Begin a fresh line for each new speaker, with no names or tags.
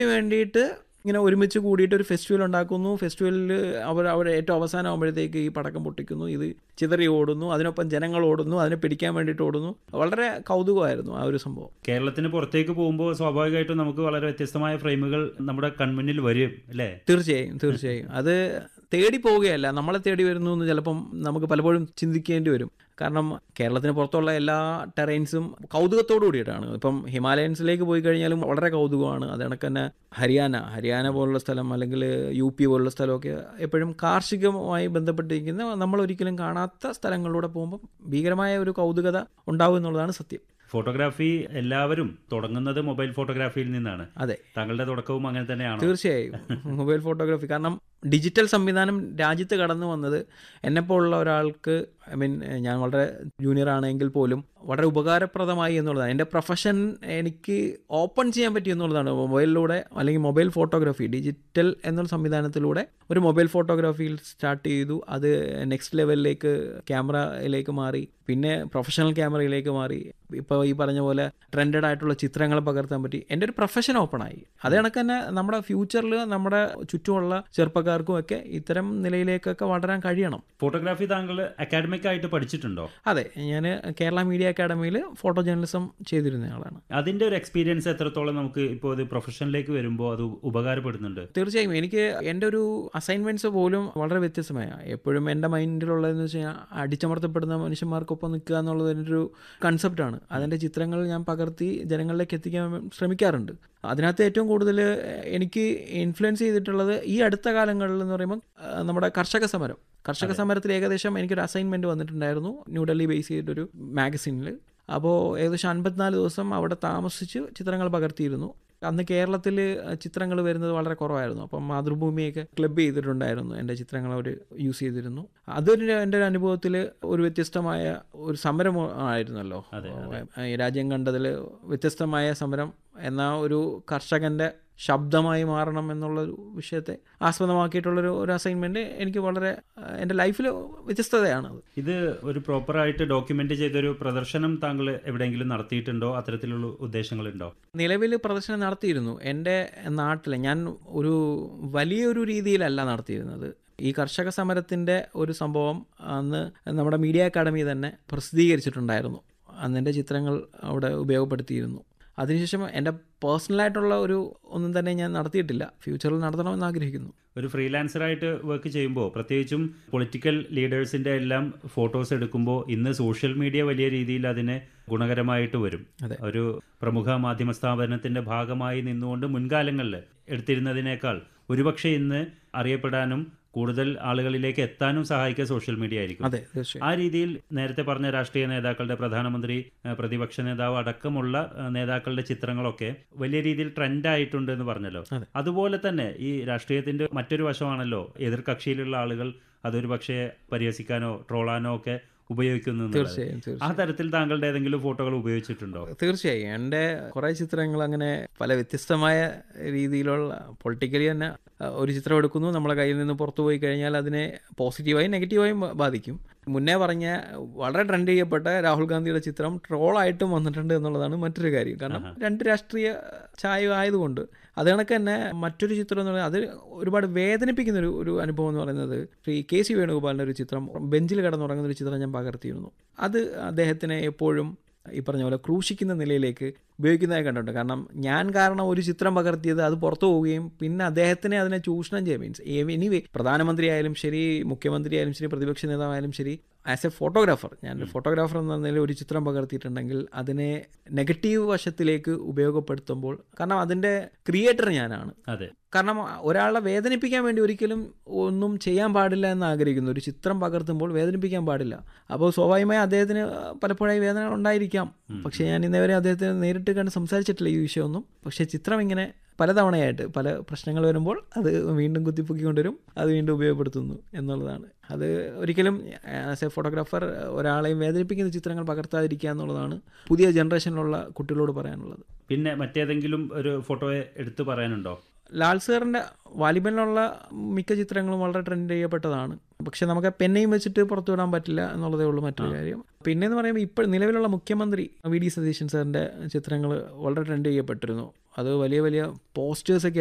വേണ്ടിയിട്ട് ഇങ്ങനെ ഒരുമിച്ച് കൂടിയിട്ട് ഒരു ഫെസ്റ്റിവൽ ഉണ്ടാക്കുന്നു ഫെസ്റ്റിവലിൽ അവർ അവർ ഏറ്റവും അവസാനം ആകുമ്പോഴത്തേക്ക് ഈ പടക്കം പൊട്ടിക്കുന്നു ഇത് ചിതറി ഓടുന്നു അതിനൊപ്പം ജനങ്ങൾ ഓടുന്നു അതിനെ പിടിക്കാൻ വേണ്ടിയിട്ട് ഓടുന്നു വളരെ കൗതുകമായിരുന്നു ആ ഒരു സംഭവം
കേരളത്തിന് പുറത്തേക്ക് പോകുമ്പോൾ സ്വാഭാവികമായിട്ടും നമുക്ക് വളരെ വ്യത്യസ്തമായ ഫ്രെയിമുകൾ നമ്മുടെ കൺമുന്നിൽ വരും അല്ലേ
തീർച്ചയായും തീർച്ചയായും അത് തേടി പോവുകയല്ല നമ്മളെ തേടി വരുന്നു എന്ന് ചിലപ്പം നമുക്ക് പലപ്പോഴും ചിന്തിക്കേണ്ടി വരും കാരണം കേരളത്തിന് പുറത്തുള്ള എല്ലാ ടെറൈൻസും കൗതുകത്തോടു കൂടിയിട്ടാണ് ഇപ്പം ഹിമാലയൻസിലേക്ക് പോയി കഴിഞ്ഞാലും വളരെ കൗതുകമാണ് അത് കണക്ക് തന്നെ ഹരിയാന ഹരിയാന പോലുള്ള സ്ഥലം അല്ലെങ്കിൽ യു പി പോലുള്ള സ്ഥലമൊക്കെ എപ്പോഴും കാർഷികവുമായി ബന്ധപ്പെട്ടിരിക്കുന്ന നമ്മൾ ഒരിക്കലും കാണാത്ത സ്ഥലങ്ങളിലൂടെ പോകുമ്പോൾ ഭീകരമായ ഒരു കൗതുകത ഉണ്ടാവും എന്നുള്ളതാണ് സത്യം
ഫോട്ടോഗ്രാഫി എല്ലാവരും തുടങ്ങുന്നത് മൊബൈൽ ഫോട്ടോഗ്രാഫിയിൽ നിന്നാണ്
അതെ
താങ്കളുടെ തുടക്കവും അങ്ങനെ തന്നെയാണോ
തീർച്ചയായും മൊബൈൽ ഫോട്ടോഗ്രാഫി കാരണം ഡിജിറ്റൽ സംവിധാനം രാജ്യത്ത് കടന്നു വന്നത് എന്നെപ്പോലുള്ള ഒരാൾക്ക് ഐ മീൻ ഞാൻ വളരെ ജൂനിയർ ആണെങ്കിൽ പോലും വളരെ ഉപകാരപ്രദമായി എന്നുള്ളതാണ് എൻ്റെ പ്രൊഫഷൻ എനിക്ക് ഓപ്പൺ ചെയ്യാൻ പറ്റി എന്നുള്ളതാണ് മൊബൈലിലൂടെ അല്ലെങ്കിൽ മൊബൈൽ ഫോട്ടോഗ്രാഫി ഡിജിറ്റൽ എന്നുള്ള സംവിധാനത്തിലൂടെ ഒരു മൊബൈൽ ഫോട്ടോഗ്രാഫിയിൽ സ്റ്റാർട്ട് ചെയ്തു അത് നെക്സ്റ്റ് ലെവലിലേക്ക് ക്യാമറയിലേക്ക് മാറി പിന്നെ പ്രൊഫഷണൽ ക്യാമറയിലേക്ക് മാറി ഇപ്പോൾ ഈ പറഞ്ഞ പോലെ ട്രെൻഡഡ് ആയിട്ടുള്ള ചിത്രങ്ങൾ പകർത്താൻ പറ്റി എൻ്റെ ഒരു പ്രൊഫഷൻ ഓപ്പണായി അത് കണക്ക് തന്നെ നമ്മുടെ ഫ്യൂച്ചറിൽ നമ്മുടെ ചുറ്റുമുള്ള ചെറുപ്പക്കാർക്കും ഒക്കെ ഇത്തരം നിലയിലേക്കൊക്കെ വളരാൻ കഴിയണം
ഫോട്ടോഗ്രാഫി താങ്കൾ അക്കാഡമിക് ആയിട്ട് പഠിച്ചിട്ടുണ്ടോ
അതെ ഞാൻ കേരള മീഡിയ അക്കാഡമിയിൽ ഫോട്ടോ ജേർണലിസം ചെയ്തിരുന്ന ആളാണ്
അതിന്റെ ഒരു എക്സ്പീരിയൻസ് എത്രത്തോളം നമുക്ക് ഇപ്പോൾ അത് പ്രൊഫഷനിലേക്ക് വരുമ്പോൾ അത് ഉപകാരപ്പെടുന്നുണ്ട്
തീർച്ചയായും എനിക്ക് എൻ്റെ ഒരു അസൈൻമെൻറ്റ്സ് പോലും വളരെ വ്യത്യസ്തമായ എപ്പോഴും എൻ്റെ മൈൻഡിലുള്ളതെന്ന് വെച്ച് കഴിഞ്ഞാൽ അടിച്ചമർത്തപ്പെടുന്ന മനുഷ്യന്മാർക്കൊപ്പം നിൽക്കുക എന്നുള്ളത് എൻ്റെ ഒരു കൺസെപ്റ്റാണ് അതിൻ്റെ ചിത്രങ്ങൾ ഞാൻ പകർത്തി ജനങ്ങളിലേക്ക് എത്തിക്കാൻ ശ്രമിക്കാറുണ്ട് അതിനകത്ത് ഏറ്റവും കൂടുതൽ എനിക്ക് ഇൻഫ്ലുവൻസ് ചെയ്തിട്ടുള്ളത് ഈ അടുത്ത കാലങ്ങളിൽ എന്ന് പറയുമ്പോൾ ആ, നമ്മുടെ കർഷക സമരം കർഷക സമരത്തിൽ ഏകദേശം എനിക്കൊരു അസൈൻമെൻറ്റ് വന്നിട്ടുണ്ടായിരുന്നു ന്യൂഡൽഹി ബേസ് ചെയ്തിട്ടൊരു മാഗസിനിൽ അപ്പോൾ ഏകദേശം അൻപത്തിനാല് ദിവസം അവിടെ താമസിച്ച് ചിത്രങ്ങൾ പകർത്തിയിരുന്നു അന്ന് കേരളത്തിൽ ചിത്രങ്ങൾ വരുന്നത് വളരെ കുറവായിരുന്നു അപ്പം മാതൃഭൂമിയൊക്കെ ക്ലബ് ചെയ്തിട്ടുണ്ടായിരുന്നു എൻ്റെ ചിത്രങ്ങൾ അവർ യൂസ് ചെയ്തിരുന്നു അതൊരു എൻ്റെ ഒരു അനുഭവത്തിൽ ഒരു വ്യത്യസ്തമായ ഒരു സമരം ആയിരുന്നല്ലോ ഈ രാജ്യം കണ്ടതിൽ വ്യത്യസ്തമായ സമരം എന്ന ഒരു കർഷകൻ്റെ ശബ്ദമായി മാറണം എന്നുള്ളൊരു വിഷയത്തെ ആസ്പദമാക്കിയിട്ടുള്ളൊരു ഒരു അസൈൻമെൻറ്റ് എനിക്ക് വളരെ എൻ്റെ ലൈഫിൽ വ്യത്യസ്തതയാണ് അത്
ഇത് ഒരു പ്രോപ്പറായിട്ട് ഡോക്യുമെന്റ് ചെയ്തൊരു പ്രദർശനം താങ്കൾ എവിടെയെങ്കിലും നടത്തിയിട്ടുണ്ടോ അത്തരത്തിലുള്ള ഉദ്ദേശങ്ങളുണ്ടോ
നിലവിൽ പ്രദർശനം നടത്തിയിരുന്നു എൻ്റെ നാട്ടിൽ ഞാൻ ഒരു വലിയൊരു രീതിയിലല്ല നടത്തിയിരുന്നത് ഈ കർഷക സമരത്തിൻ്റെ ഒരു സംഭവം അന്ന് നമ്മുടെ മീഡിയ അക്കാഡമി തന്നെ പ്രസിദ്ധീകരിച്ചിട്ടുണ്ടായിരുന്നു അന്ന് എൻ്റെ ചിത്രങ്ങൾ അവിടെ ഉപയോഗപ്പെടുത്തിയിരുന്നു അതിനുശേഷം എൻ്റെ പേഴ്സണലായിട്ടുള്ള ഒരു ഒന്നും തന്നെ ഞാൻ നടത്തിയിട്ടില്ല ഫ്യൂച്ചറിൽ നടത്തണമെന്ന് ആഗ്രഹിക്കുന്നു
ഒരു ഫ്രീലാൻസറായിട്ട് വർക്ക് ചെയ്യുമ്പോൾ പ്രത്യേകിച്ചും പൊളിറ്റിക്കൽ ലീഡേഴ്സിന്റെ എല്ലാം ഫോട്ടോസ് എടുക്കുമ്പോൾ ഇന്ന് സോഷ്യൽ മീഡിയ വലിയ രീതിയിൽ അതിന് ഗുണകരമായിട്ട് വരും
അതെ.
ഒരു പ്രമുഖ മാധ്യമ സ്ഥാപനത്തിന്റെ ഭാഗമായി നിന്നുകൊണ്ട് മുൻകാലങ്ങളിൽ എടുത്തിരുന്നതിനേക്കാൾ ഒരുപക്ഷെ ഇന്ന് അറിയപ്പെടാനും കൂടുതൽ ആളുകളിലേക്ക് എത്താനും സഹായിക്കുക സോഷ്യൽ മീഡിയ ആയിരിക്കും
അതെ തീർച്ചയായും
ആ രീതിയിൽ നേരത്തെ പറഞ്ഞ രാഷ്ട്രീയ നേതാക്കളുടെ പ്രധാനമന്ത്രി ഏഹ് പ്രതിപക്ഷ നേതാവ് അടക്കമുള്ള ഏഹ് നേതാക്കളുടെ ചിത്രങ്ങളൊക്കെ വലിയ രീതിയിൽ ട്രെൻഡ് ആയിട്ടുണ്ട് എന്ന് പറഞ്ഞല്ലോ
അതെ.
അതുപോലെ തന്നെ ഈ രാഷ്ട്രീയത്തിന്റെ മറ്റൊരു വശമാണല്ലോ എതിർകക്ഷിയിലുള്ള ആളുകൾ അതൊരു പക്ഷേ പരിഹസിക്കാനോ ട്രോളാനോ ഒക്കെ ഉപയോഗിക്കുന്നു എന്നുള്ളത്.
തീർച്ചയായും
ആ
തീർച്ചയായും
തരത്തിൽ താങ്കളുടെ ഏതെങ്കിലും ഫോട്ടോകൾ ഉപയോഗിച്ചിട്ടുണ്ടോ
തീർച്ചയായും എൻ്റെ കുറേ ചിത്രങ്ങൾ അങ്ങനെ പല വ്യത്യസ്തമായ രീതിയിലുള്ള പൊളിറ്റിക്കലി തന്നെ അഹ്, ഒരു ചിത്രം എടുക്കുന്നു നമ്മളെ കയ്യിൽ നിന്ന് പുറത്തു പോയി കഴിഞ്ഞാൽ അതിനെ പോസിറ്റീവായും നെഗറ്റീവായും ബ- ബാധിക്കും മുന്നേ പറഞ്ഞ വളരെ ട്രെൻഡ് ചെയ്യപ്പെട്ട രാഹുൽ ഗാന്ധിയുടെ ചിത്രം ട്രോളായിട്ടും വന്നിട്ടുണ്ട് എന്നുള്ളതാണ് മറ്റൊരു കാര്യം കാരണം രണ്ട് രാഷ്ട്രീയ ചായ ആയതുകൊണ്ട് അത് കണക്ക് തന്നെ മറ്റൊരു ചിത്രം എന്ന് പറയുന്നത് അത് ഒരുപാട് വേദനിപ്പിക്കുന്ന ഒരു ഒരു അനുഭവം എന്ന് പറയുന്നത് ശ്രീ കെ സി വേണുഗോപാലിൻ്റെ ഒരു ചിത്രം ബെഞ്ചിൽ കിടന്നുറങ്ങുന്ന ഒരു ചിത്രം ഞാൻ പകർത്തിയിരുന്നു അത് അദ്ദേഹത്തിനെ എപ്പോഴും ഈ പറഞ്ഞ പോലെ ക്രൂശിക്കുന്ന നിലയിലേക്ക് ഉപയോഗിക്കുന്നതായി കണ്ടിട്ടുണ്ട് കാരണം ഞാൻ കാരണം ഒരു ചിത്രം പകർത്തിയത് അത് പുറത്തു പോവുകയും പിന്നെ അദ്ദേഹത്തിനെ അതിനെ ചൂഷണം ചെയ്യുക മീൻസ് എനിവേ പ്രധാനമന്ത്രി ആയാലും ശരി മുഖ്യമന്ത്രി ആയാലും ശരി പ്രതിപക്ഷ നേതാവായാലും ശരി ആസ് എ ഫോട്ടോഗ്രാഫർ ഞാൻ ഒരു ഫോട്ടോഗ്രാഫർ എന്ന നിലയിൽ ഒരു ചിത്രം പകർത്തിയിട്ടുണ്ടെങ്കിൽ അതിനെ നെഗറ്റീവ് വശത്തിലേക്ക് ഉപയോഗപ്പെടുത്തുമ്പോൾ കാരണം അതിൻ്റെ ക്രിയേറ്റർ ഞാനാണ്
അതെ
കാരണം ഒരാളെ വേദനിപ്പിക്കാൻ വേണ്ടി ഒരിക്കലും ഒന്നും ചെയ്യാൻ പാടില്ല എന്ന് ആഗ്രഹിക്കുന്നു ഒരു ചിത്രം പകർത്തുമ്പോൾ വേദനിപ്പിക്കാൻ പാടില്ല അപ്പോൾ സ്വാഭാവികമായി അദ്ദേഹത്തിന് പലപ്പോഴായി വേദനകൾ ഉണ്ടായിരിക്കാം പക്ഷേ ഞാൻ ഇന്നേവരെ അദ്ദേഹത്തിന് നേരിട്ട് കണ്ട് സംസാരിച്ചിട്ടില്ല ഈ വിഷയമൊന്നും പക്ഷേ ചിത്രം ഇങ്ങനെ പലതവണയായിട്ട് പല പ്രശ്നങ്ങൾ വരുമ്പോൾ അത് വീണ്ടും കുത്തിപ്പൊക്കിക്കൊണ്ടുവരും അത് വീണ്ടും ഉപയോഗപ്പെടുത്തുന്നു എന്നുള്ളതാണ് അത് ഒരിക്കലും ആസ് എ ഫോട്ടോഗ്രാഫർ ഒരാളെയും വേദനിപ്പിക്കുന്ന ചിത്രങ്ങൾ പകർത്താതിരിക്കുക എന്നുള്ളതാണ് പുതിയ ജനറേഷനിലുള്ള കുട്ടികളോട് പറയാനുള്ളത്
പിന്നെ മറ്റേതെങ്കിലും ഒരു ഫോട്ടോയെ എടുത്തു പറയാനുണ്ടോ
ലാൽ സാറിൻ്റെ വാലിബനിലുള്ള മിക്ക ചിത്രങ്ങളും വളരെ ട്രെൻഡ് ചെയ്യപ്പെട്ടതാണ് പക്ഷെ നമുക്ക് ആ പെന്നെയും വെച്ചിട്ട് പുറത്തു വിടാൻ പറ്റില്ല എന്നുള്ളതേ ഉള്ളൂ മറ്റൊരു കാര്യം പിന്നെ എന്ന് പറയുമ്പോൾ ഇപ്പോൾ നിലവിലുള്ള മുഖ്യമന്ത്രി വി ഡി സതീശൻ സാറിൻ്റെ ചിത്രങ്ങൾ വളരെ ട്രെൻഡ് ചെയ്യപ്പെട്ടിരുന്നു അത് വലിയ വലിയ പോസ്റ്റേഴ്സൊക്കെ